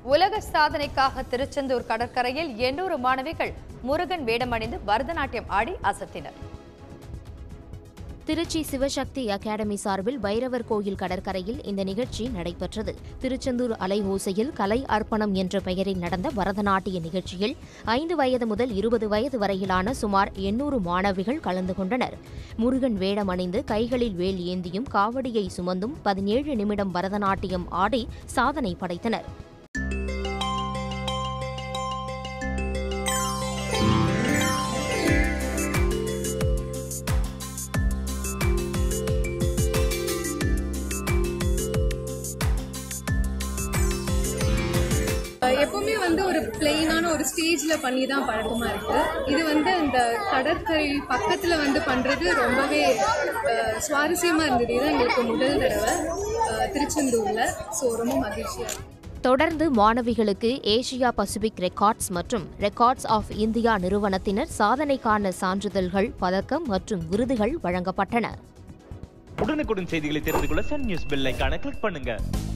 உலக சாதனைக்காக திருச்செந்தூர் கடற்கரையில் எண்ணூறு மாணவிகள் முருகன் வேடமணிந்து பரதநாட்டியம் ஆடி அசத்தினர் திருச்சி சிவசக்தி அகாடமி சார்பில் பைரவர் கோயில் கடற்கரையில் இந்த நிகழ்ச்சி நடைபெற்றது திருச்செந்தூர் அலைஓசையில் கலை அர்ப்பணம் என்ற பெயரில் நடந்த பரதநாட்டிய நிகழ்ச்சியில் ஐந்து வயது முதல் இருபது வயது வரையிலான சுமார் எண்ணூறு மாணவிகள் கலந்து கொண்டனர் முருகன் வேடம் அணிந்து கைகளில் வேல் ஏந்தியும் காவடியை சுமந்தும் பதினேழு நிமிடம் பரதநாட்டியம் ஆடி சாதனை படைத்தனர் எப்பவுமே வந்து ஒரு பிளெயினான ஒரு ஸ்டேஜ்ல பண்ணி தான் பழக்கமா இருக்கு இது வந்து அந்த கடற்கரை பக்கத்துல வந்து பண்றது ரொம்பவே அஹ், சுவாரஸ்யமா இருந்தது இதுதான் எங்களுக்கு முதல் தடவை அஹ், திருச்செந்தூர்ல ஸோ ரொம்ப மகிழ்ச்சியா இருக்கு தொடர்ந்து மாணவிகளுக்கு ஏசியா பசிபிக் ரெக்கார்ட்ஸ் மற்றும் ரெக்கார்ட்ஸ் ஆஃப் இந்தியா நிறுவனத்தினர் சாதனைக்கான சான்றிதழ்கள் பதக்கம் மற்றும் விருதுகள் வழங்கப்பட்டன உடனுக்குடன் செய்திகளை தெரிந்து கொள்ள சன் நியூஸ் பெல் ஐகானை கிளிக் பண்ணுங்க